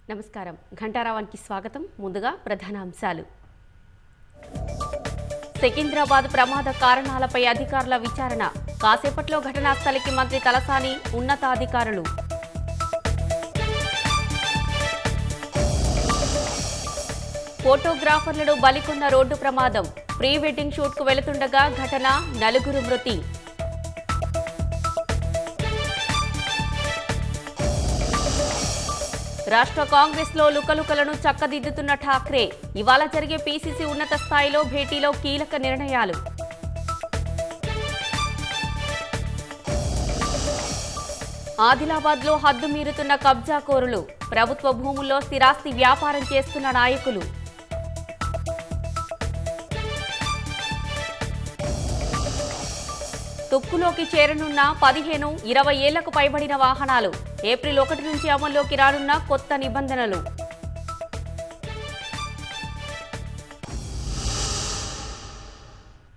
నమస్కారం ఘంటారావానికి స్వాగతం ముందుగా ప్రధాన అంశాలు సికింద్రాబాద్ ప్రమాద కారణాలపై అధికారుల విచారణ కాసేపట్లో ఘటనా స్థలికి మంత్రి తలసాని ఉన్నతాధికారులు ఫోటోగ్రాఫర్లను బలికొన్న రోడ్డు ప్రమాదం ప్రీ వెడ్డింగ్ షూట్కు వెళుతుండగా ఘటన నలుగురు మృతి రాష్ట్ర కాంగ్రెస్ లో లుకలుకలను చక్కదిద్దుతున్న ఠాక్రే ఇవాళ జరిగే పీసీసీ ఉన్నత స్థాయిలో భేటీలో కీలక నిర్ణయాలు ఆదిలాబాద్ లో హద్దు మీరుతున్న కబ్జాకోరులు ప్రభుత్వ భూముల్లో స్థిరాస్తి వ్యాపారం చేస్తున్న నాయకులు తుక్కులోకి చేరనున్న పదిహేను ఇరవై ఏళ్లకు పైబడిన వాహనాలు ఏప్రిల్ ఒకటి నుంచి అమల్లోకి రానున్న కొత్త నిబంధనలు